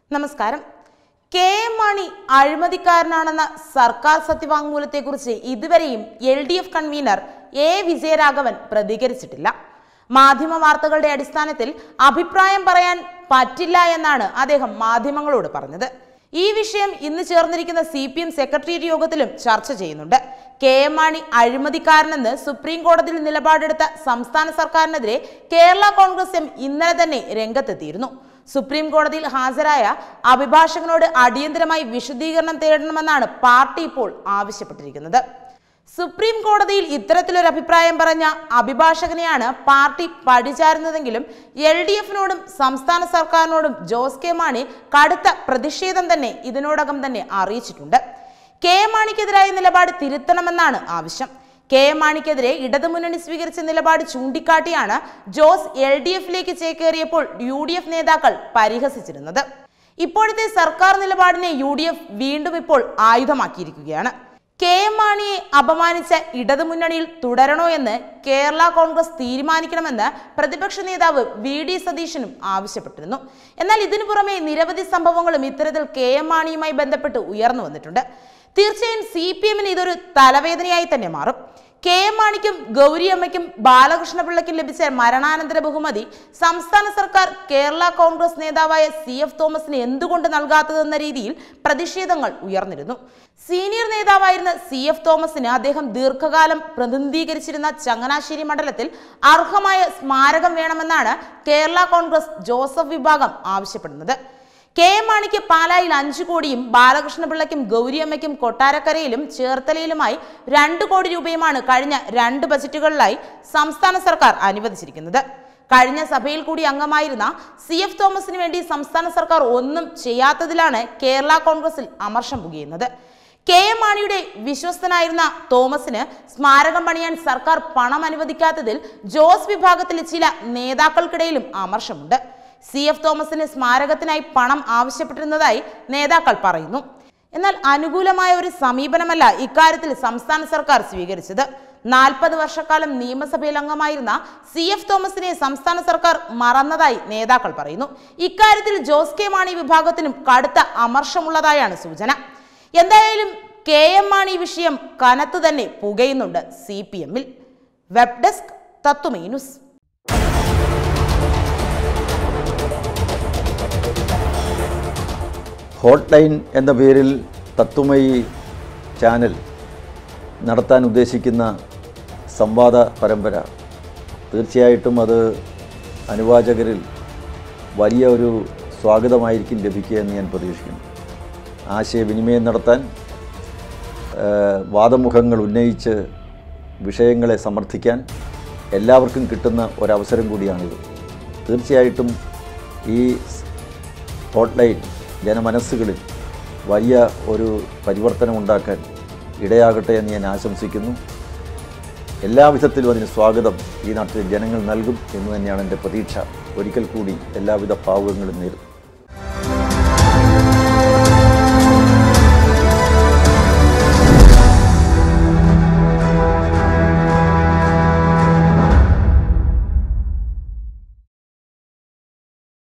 നമസ്കാരം K M Mani അഴിമതിക്കാരനാണെന്ന സർക്കാർ സത്യവാങ്മൂലത്തെക്കുറിച്ച് ഇതുവരെയും L D F convener A Vijayaraghavan പ്രതികരിച്ചിട്ടില്ല മാധ്യമ വാർത്തകളുടെ അടിസ്ഥാനത്തിൽ അഭിപ്രായം പറയാൻ പറ്റില്ല എന്നാണ് അദ്ദേഹം മാധ്യമങ്ങളോട് പറഞ്ഞത് ഈ വിഷയം ഇന്ന് ചേർന്നിരിക്കുന്ന സി പി എം സെക്രട്ടേറിയറ്റ് യോഗത്തിലും ചർച്ച ചെയ്യുന്നുണ്ട് കെ എം മാണി അഴിമതിക്കാരനെന്ന് സുപ്രീം കോടതിയിൽ നിലപാടെടുത്ത സംസ്ഥാന സർക്കാരിനെതിരെ കേരള കോൺഗ്രസ് എം ഇന്നലെ തന്നെ രംഗത്തെത്തിയിരുന്നു സുപ്രീം കോടതിയിൽ ഹാജരായ അഭിഭാഷകനോട് അടിയന്തരമായി വിശദീകരണം തേടണമെന്നാണ് പാർട്ടി ഇപ്പോൾ ആവശ്യപ്പെട്ടിരിക്കുന്നത് സുപ്രീം കോടതിയിൽ ഇത്തരത്തിലൊരു അഭിപ്രായം പറഞ്ഞ അഭിഭാഷകനെയാണ് പാർട്ടി പഴിചാരുന്നതെങ്കിലും എൽ ഡി എഫിനോടും സംസ്ഥാന സർക്കാരിനോടും ജോസ് കെ മാണി കടുത്ത പ്രതിഷേധം തന്നെ ഇതിനോടകം തന്നെ അറിയിച്ചിട്ടുണ്ട് കെ എം മാണിക്കെതിരായ നിലപാട് തിരുത്തണമെന്നാണ് ആവശ്യം കെ എം മാണിക്കെതിരെ ഇടതുമുന്നണി സ്വീകരിച്ച നിലപാട് ചൂണ്ടിക്കാട്ടിയാണ് ജോസ് എൽ ഡി എഫിലേക്ക് ചേക്കേറിയപ്പോൾ യു ഡി എഫ് നേതാക്കൾ പരിഹസിച്ചിരുന്നത് ഇപ്പോഴത്തെ സർക്കാർ നിലപാടിനെ യു ഡി എഫ് വീണ്ടും ഇപ്പോൾ ആയുധമാക്കിയിരിക്കുകയാണ് കെ എം മാണിയെ അപമാനിച്ച ഇടതുമുന്നണിയിൽ തുടരണോ എന്ന് കേരള കോൺഗ്രസ് തീരുമാനിക്കണമെന്ന് പ്രതിപക്ഷ നേതാവ് വി ഡി സതീശനും ആവശ്യപ്പെട്ടിരുന്നു എന്നാൽ ഇതിനു പുറമെ നിരവധി സംഭവങ്ങളും ഇത്തരത്തിൽ കെ എം മാണിയുമായി ബന്ധപ്പെട്ട് ഉയർന്നു വന്നിട്ടുണ്ട് തീർച്ചയായും സി പി എമ്മിന് ഇതൊരു തലവേദനയായി തന്നെ മാറും കെ എം മാണിക്കും ഗൗരിയമ്മയ്ക്കും ബാലകൃഷ്ണപിള്ളയ്ക്കും ലഭിച്ച മരണാനന്തര ബഹുമതി സംസ്ഥാന സർക്കാർ കേരള കോൺഗ്രസ് നേതാവായ സി എഫ് തോമസിന് എന്തുകൊണ്ട് നൽകാത്തതെന്ന രീതിയിൽ പ്രതിഷേധങ്ങൾ ഉയർന്നിരുന്നു സീനിയർ നേതാവായിരുന്ന സി എഫ് തോമസിന് അദ്ദേഹം ദീർഘകാലം പ്രതിനിധീകരിച്ചിരുന്ന ചങ്ങനാശ്ശേരി മണ്ഡലത്തിൽ അർഹമായ സ്മാരകം വേണമെന്നാണ് കേരള കോൺഗ്രസ് ജോസഫ് വിഭാഗം ആവശ്യപ്പെടുന്നത് കെ എം മാണിക്ക് പാലായിൽ അഞ്ചു കോടിയും ബാലകൃഷ്ണപിള്ളയ്ക്കും ഗൗരിയമ്മയ്ക്കും കൊട്ടാരക്കരയിലും ചേർത്തലയിലുമായി രണ്ട് കോടി രൂപയുമാണ് കഴിഞ്ഞ രണ്ട് ബജറ്റുകളിലായി സംസ്ഥാന സർക്കാർ അനുവദിച്ചിരിക്കുന്നത് കഴിഞ്ഞ സഭയിൽ കൂടി അംഗമായിരുന്ന സി എഫ് തോമസിന് വേണ്ടി സംസ്ഥാന സർക്കാർ ഒന്നും ചെയ്യാത്തതിലാണ് കേരള കോൺഗ്രസിൽ അമർഷം പുകയുന്നത് കെ എം മാണിയുടെ വിശ്വസ്തനായിരുന്ന തോമസിന് സ്മാരകം പണിയാൻ സർക്കാർ പണം അനുവദിക്കാത്തതിൽ ജോസ് വിഭാഗത്തിലെ ചില നേതാക്കൾക്കിടയിലും അമർഷമുണ്ട് സി എഫ് തോമസിന് സ്മാരകത്തിനായി പണം ആവശ്യപ്പെട്ടിരുന്നതായി നേതാക്കൾ പറയുന്നു എന്നാൽ അനുകൂലമായ ഒരു സമീപനമല്ല ഇക്കാര്യത്തിൽ സംസ്ഥാന സർക്കാർ സ്വീകരിച്ചത് നാൽപ്പത് വർഷക്കാലം നിയമസഭയിൽ അംഗമായിരുന്ന സി എഫ് തോമസിനെ സംസ്ഥാന സർക്കാർ മറന്നതായി നേതാക്കൾ പറയുന്നു ഇക്കാര്യത്തിൽ ജോസ് കെ മാണി വിഭാഗത്തിനും കടുത്ത അമർഷമുള്ളതായാണ് സൂചന എന്തായാലും കെ എം മാണി വിഷയം കനത്തു തന്നെ പുകയുന്നുണ്ട് സി പി എമ്മിൽ web desk Tatwamayi news hot line എന്ന പേരിൽ തത്വമയി ചാനൽ നടത്താൻ ഉദ്ദേശിക്കുന്ന സംവാദ പരമ്പര തീർച്ചയായിട്ടും അത് അനുവാചകരിൽ വലിയ ഒരു സ്വാഗതമായിരിക്കും ലഭിക്കുക എന്ന് ഞാൻ പ്രതീക്ഷിക്കുന്നു ആശയവിനിമയം നടത്താൻ ഏഹ്, വാദമുഖങ്ങൾ ഉന്നയിച്ച് വിഷയങ്ങളെ സമർത്ഥിക്കാൻ എല്ലാവർക്കും കിട്ടുന്ന ഒരവസരം കൂടിയാണിത് തീർച്ചയായിട്ടും ഈ ഹോട്ട്ലൈൻ ജനമനസ്സുകളിൽ വലിയ ഒരു പരിവർത്തനം ഉണ്ടാക്കാൻ ഇടയാകട്ടെ എന്ന് ഞാൻ ആശംസിക്കുന്നു എല്ലാവിധത്തിലും അതിന് സ്വാഗതം ഈ നാട്ടിലെ ജനങ്ങൾ നൽകും എന്ന് തന്നെയാണ് എൻ്റെ പ്രതീക്ഷ ഒരിക്കൽ കൂടി എല്ലാവിധ ഭാവുകങ്ങളും നേരും